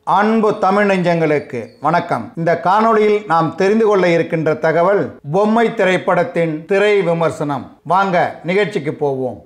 அன்பு தமிழ் நெஞ்சங்களுக்கு வணக்கம் இந்த காணொளியில் நாம் தெரிந்து கொள்ள இருக்கின்ற தகவல் பொம்மை திரைப்படத்தின் திரை விமர்சனம் வாங்க நிகழ்ச்சிக்கு போவோம்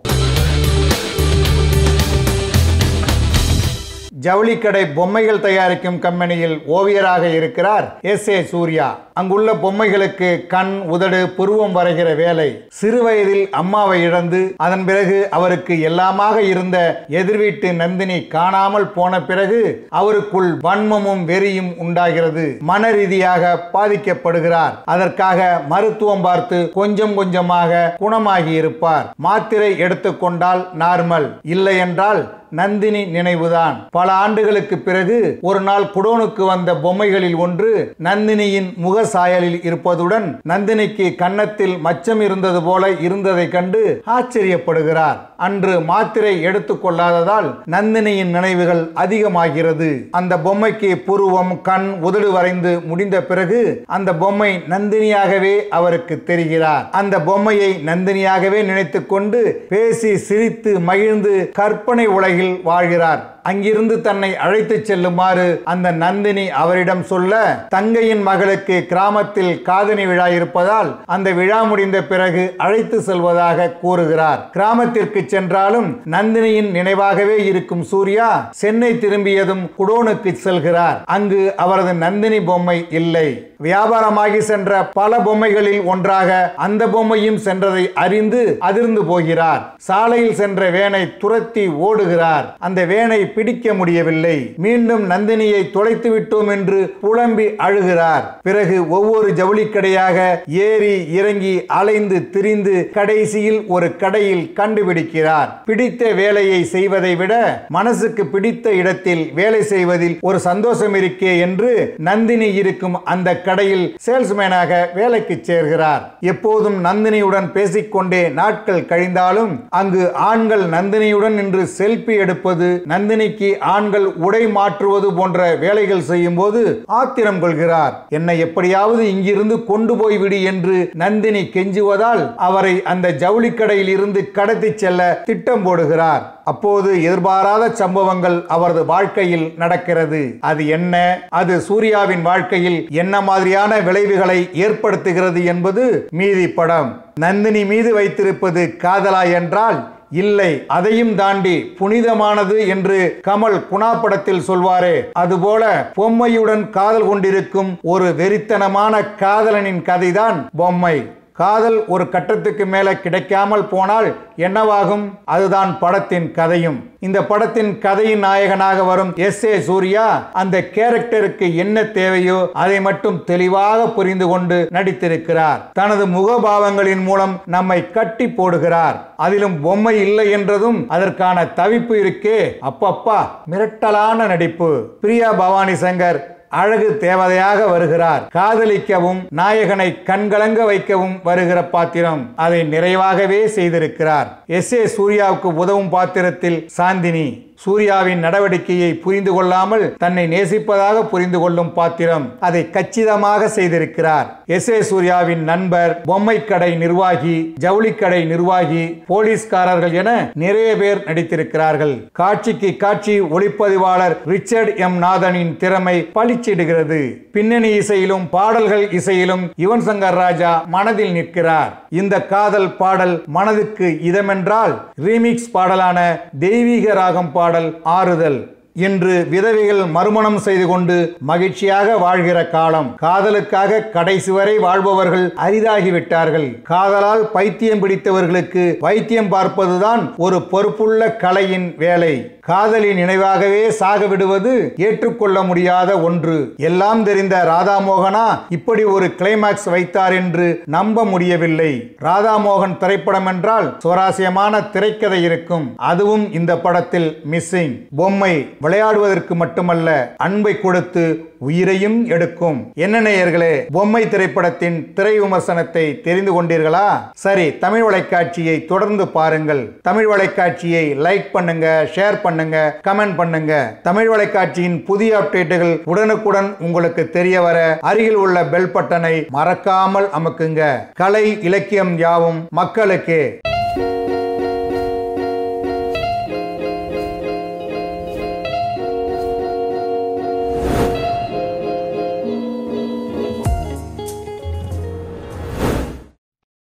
ஜவுளிக்கடை பொம்மைகள் தயாரிக்கும் கம்பெனியில் ஓவியராக இருக்கிறார் எஸ் ஏ சூர்யா அங்குள்ள பொம்மைகளுக்கு கண் உதடு புருவம் வரைகிற வேலை சிறு வயதில் அம்மாவை இழந்து அதன் பிறகு அவருக்கு எல்லாமாக இருந்த எதிர்வீட்டு நந்தினி காணாமல் போன பிறகு அவருக்குள் வன்மமும் வெறியும் உண்டாகிறது மன ரீதியாக பாதிக்கப்படுகிறார் அதற்காக மருத்துவம் பார்த்து கொஞ்சம் கொஞ்சமாக குணமாகி இருப்பார் மாத்திரை எடுத்துக்கொண்டால் நார்மல் இல்லை என்றால் நந்தினி நினைவுதான் பல ஆண்டுகளுக்கு பிறகு ஒரு நாள் குடோனுக்கு வந்த பொம்மைகளில் ஒன்று நந்தினியின் முக சாயலில் இருப்பதுடன் நந்தினிக்கு கன்னத்தில் மச்சம் இருந்தது போல இருந்ததை கண்டு ஆச்சரியப்படுகிறார் அன்று மாத்திரை எடுத்துக்கொள்ளாததால் நந்தினியின் நினைவுகள் அதிகமாகிறது அந்த பொம்மைக்கு புருவம் கண் உதடு வரைந்து முடிந்த பிறகு அந்த பொம்மை நந்தினியாகவே அவருக்கு தெரிகிறார் அந்த பொம்மையை நந்தினியாகவே நினைத்துக் கொண்டு பேசி சிரித்து மகிழ்ந்து கற்பனை உலகில் வாழ்கிறார் அங்கிருந்து தன்னை அழைத்து செல்லுமாறு அந்த நந்தினி அவரிடம் சொல்ல தங்கையின் மகளுக்கு கிராமத்தில் காதணி விழா இருப்பதால் அந்த விழா முடிந்த பிறகு அழைத்து செல்வதாக கூறுகிறார் கிராமத்திற்கு சென்றாலும் நந்தினியின் நினைவாகவே இருக்கும் சூர்யா சென்னை திரும்பியதும் குடோனுக்கு செல்கிறார் அங்கு அவரது நந்தினி பொம்மை இல்லை வியாபாரமாகி சென்ற பல பொம்மைகளில் ஒன்றாக அந்த பொம்மையும் சென்றதை அறிந்து அதிர்ந்து போகிறார் சாலையில் சென்ற வேனை துரத்தி ஓடுகிறார் அந்த வேனை பிடிக்க முடியவில்லை மீண்டும் நந்தினியை தொலைத்து விட்டோம் என்று புலம்பி அழுகிறார் பிறகு ஒவ்வொரு ஜவுளிக்கடையாக ஏறி இறங்கி அலைந்து திரிந்து கடைசியில் ஒரு கடையில் கண்டுபிடிக்கிறார் பிடித்த வேலையை செய்வதை விட மனசுக்கு பிடித்த இடத்தில் வேலை செய்வதில் ஒரு சந்தோஷம் இருக்கே என்று நந்தினி இருக்கும் அந்த கடையில் சேல்ஸ்மேனாக வேலைக்கு சேர்கிறார் எப்போதும் நந்தினியுடன் பேசிக்கொண்டே நாட்கள் கழிந்தாலும் அங்கு ஆண்கள் நந்தினியுடன் நின்று செல்ஃபி எடுப்பது நந்தினிக்கு ஆண்கள் உடை மாற்றுவது போன்ற வேலைகள் செய்யும் போது ஆத்திரம் கொள்கிறார் என்னை எப்படியாவது இங்கிருந்து கொண்டு போய்விடு என்று நந்தினி கெஞ்சுவதால் அவரை அந்த ஜவுளி கடையில் இருந்து கடத்தி செல்ல திட்டம் போடுகிறார் அப்போது எதிர்பாராத சம்பவங்கள் அவரது வாழ்க்கையில் நடக்கிறது அது என்ன அது சூர்யாவின் வாழ்க்கையில் என்ன மாதிரியான விளைவுகளை ஏற்படுத்துகிறது என்பது மீதி படம் நந்தினி மீது வைத்திருப்பது காதலா என்றால் இல்லை அதையும் தாண்டி புனிதமானது என்று கமல் குணா படத்தில் சொல்வாரே அதுபோல பொம்மையுடன் காதல் கொண்டிருக்கும் ஒரு வெறித்தனமான காதலனின் கதைதான் பொம்மை காதல் ஒரு கட்டத்துக்கு மேல கிடைக்காமல் போனால் என்னவாகும் அதுதான் படத்தின் கதையும் இந்த படத்தின் கதையின் நாயகனாக வரும் எஸ் ஏ சூர்யா அந்த கேரக்டருக்கு என்ன தேவையோ அதை மட்டும் தெளிவாக புரிந்து கொண்டு நடித்திருக்கிறார் தனது முகபாவங்களின் மூலம் நம்மை கட்டி போடுகிறார் அதிலும் பொம்மை இல்லை என்றதும் அதற்கான தவிப்பு இருக்கே அப்பப்பா மிரட்டலான நடிப்பு பிரியா பவானி சங்கர் அழகு தேவதையாக வருகிறார் காதலிக்கவும் நாயகனை கண்கலங்க வைக்கவும் வருகிற பாத்திரம் அதை நிறைவாகவே செய்திருக்கிறார் எஸ் ஏ சூர்யாவுக்கு உதவும் பாத்திரத்தில் சாந்தினி சூர்யாவின் நடவடிக்கையை புரிந்து கொள்ளாமல் தன்னை நேசிப்பதாக புரிந்து கொள்ளும் பாத்திரம் அதை கச்சிதமாக செய்திருக்கிறார் எஸ் ஏ சூர்யாவின் நண்பர் பொம்மை கடை நிர்வாகி ஜவுளிக்கடை நிர்வாகி போலீஸ்காரர்கள் என நிறைய பேர் நடித்திருக்கிறார்கள் காட்சிக்கு காட்சி ஒளிப்பதிவாளர் ரிச்சர்ட் எம் நாதனின் திறமை பளிச்சிடுகிறது பின்னணி இசையிலும் பாடல்கள் இசையிலும் யுவன் சங்கர் ராஜா மனதில் நிற்கிறார் இந்த காதல் பாடல் மனதுக்கு இதமென்றால் ரீமிக்ஸ் பாடலான தெய்வீக ராகம் பாடல் ஆறுதல் இன்று விதவைகள் மறுமணம் செய்து கொண்டு மகிழ்ச்சியாக வாழ்கிற காலம் காதலுக்காக கடைசி வரை வாழ்பவர்கள் அரிதாகிவிட்டார்கள் காதலால் பைத்தியம் பிடித்தவர்களுக்கு வைத்தியம் பார்ப்பதுதான் ஒரு பொறுப்புள்ள கலையின் வேலை காதலின் நினைவாகவே சாக விடுவது ஏற்றுக்கொள்ள முடியாத ஒன்று எல்லாம் தெரிந்த ராதா மோகனா இப்படி ஒரு கிளைமாக்ஸ் வைத்தார் என்று நம்ப முடியவில்லை ராதா மோகன் திரைப்படம் என்றால் சுவாரஸ்யமான திரைக்கதை இருக்கும் அதுவும் இந்த படத்தில் மிஸ்ஸிங் பொம்மை விளையாடுவதற்கு மட்டுமல்ல அன்பை கொடுத்து உயிரையும் எடுக்கும் என்ன நேயர்களே பொம்மை திரைப்படத்தின் திரை விமர்சனத்தை தெரிந்து கொண்டீர்களா சரி தமிழ் வலைக்காட்சியை தொடர்ந்து பாருங்கள் தமிழ் வலைக்காட்சியை லைக் பண்ணுங்க ஷேர் பண்ணுங்க கமெண்ட் பண்ணுங்க தமிழ் வலைக்காட்சியின் புதிய அப்டேட்டுகள் உடனுக்குடன் உங்களுக்கு தெரிய வர அருகில் உள்ள பெல் பட்டனை மறக்காமல் அமுக்குங்க கலை இலக்கியம் யாவும் மக்களுக்கே